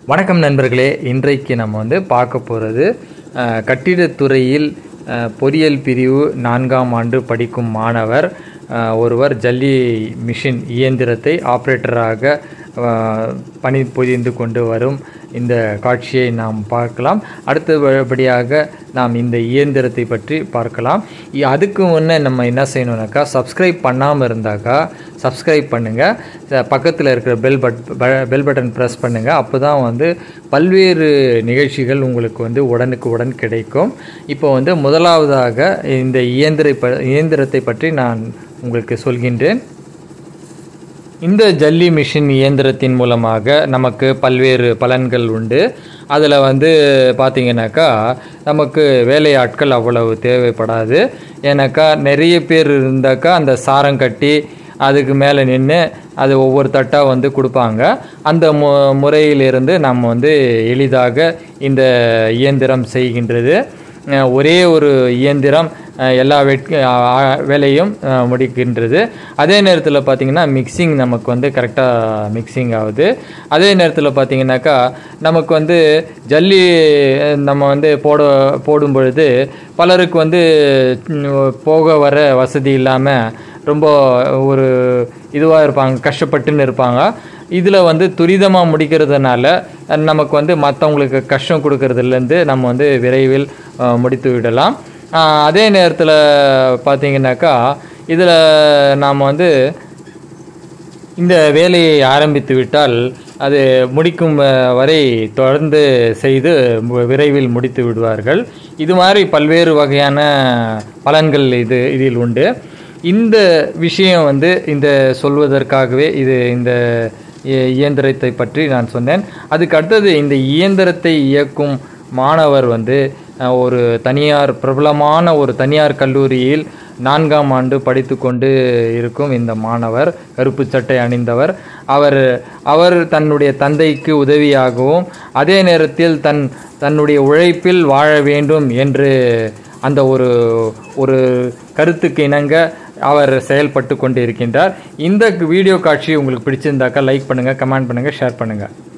வணக்கம் நண்பர்களே இன்றைக்கு நம்ம வந்து பார்க்க போகிறது கட்டிடத்துறையில் அஹ், பொறியியல் பிரிவு நான்காம் ஆண்டு படிக்கும் மாணவர் அஹ், ஒருவர் ஜல்லி மிஷின் இயந்திரத்தை ஆப்ரேட்டராக அஹ், பணிபுரிந்து கொண்டு வரும் இந்த காட்சியை நாம் பார்க்கலாம் அடுத்தபடியாக நாம் இந்த இயந்திரத்தை பற்றி பார்க்கலாம் இ- அதுக்கு முன்னே நம்ம என்ன செய்யணும்னாக்கா சப்ஸ்கிரைப் பண்ணாமல் இருந்தாக்கா சப்ஸ்கிரைப் பண்ணுங்கள் பக்கத்தில் இருக்கிற bell but bell button press பண்ணுங்கள் அப்போ தான் வந்து பல்வேறு நிகழ்ச்சிகள் உங்களுக்கு வந்து உடனுக்கு உடன் கிடைக்கும் இப்போ வந்து முதலாவதாக இந்த இயந்திர ப இயந்திரத்தை பற்றி நான் உங்களுக்கு சொல்கின்றேன் இந்த ஜல்லி மிஷின் இயந்திரத்தின் மூலமாக நமக்கு பல்வேறு பலன்கள் உண்டு அதில் வந்து பார்த்தீங்கன்னாக்கா நமக்கு வேலையாட்கள் அவ்வளவு தேவைப்படாது ஏன்னாக்கா நிறைய பேர் இருந்தாக்கா அந்த சாரம் கட்டி அதுக்கு மேலே நின்று அது ஒவ்வொரு தட்டாக வந்து கொடுப்பாங்க அந்த மு முறையிலிருந்து நம்ம வந்து எளிதாக இந்த இயந்திரம் செய்கின்றது அஹ் ஒரே ஒரு இயந்திரம் அஹ் எல்லா வெட் அஹ் வேலையும் அஹ் முடிக்கின்றது அதே நேரத்தில் பார்த்திங்கன்னா மிக்சிங் நமக்கு வந்து கரெக்டாக மிக்சிங் ஆகுது அதே நேரத்தில் பார்த்திங்கனாக்கா நமக்கு வந்து ஜல்லி அஹ் நம்ம வந்து போட போடும் பொழுது பலருக்கு வந்து ம், போக வர வசதி இல்லாமல் ரொம்ப ஒரு இதுவாக இருப்பாங்க கஷ்டப்பட்டுன்னு இருப்பாங்க இதில் வந்து துரிதமாக முடிக்கிறதுனால அஹ், நமக்கு வந்து மற்றவங்களுக்கு கஷ்டம் கொடுக்கறதுலேருந்து நம்ம வந்து விரைவில் அஹ், முடித்து விடலாம் அஹ், அதே நேரத்தில் பார்த்தீங்கன்னாக்கா இதில் நாம் வந்து இந்த வேலையை ஆரம்பித்து விட்டால் அது முடிக்கும் அஹ், வரை தொடர்ந்து செய்து மு- விரைவில் முடித்து விடுவார்கள் இது மாதிரி பல்வேறு வகையான பலன்கள் இது இதில் உண்டு இந்த விஷயம் வந்து இந்த சொல்வதற்காகவே இது இந்த இ- இயந்திரத்தை பற்றி நான் சொன்னேன் அதுக்கு அடுத்தது இந்த இயந்திரத்தை இயக்கும் மாணவர் வந்து அஹ், ஒரு தனியார் பிரபலமான ஒரு தனியார் கல்லூரியில் நான்காம் ஆண்டு படித்து கொண்டு இருக்கும் இந்த மாணவர் கருப்பு சட்டை அணிந்தவர் அவர் அவர் தன்னுடைய தந்தைக்கு உதவியாகவும் அதே நேரத்தில் தன் தன்னுடைய உழைப்பில் வாழ வேண்டும் என்று அந்த ஒரு ஒரு கருத்துக்கு இணங்க அவர் செயல்பட்டு கொண்டு இருக்கின்றார் இந்த வீடியோ காட்சி உங்களுக்கு பிடிச்சிருந்தாக்கா லைக் பண்ணுங்கள் கமெண்ட் பண்ணுங்கள் ஷேர் பண்ணுங்கள்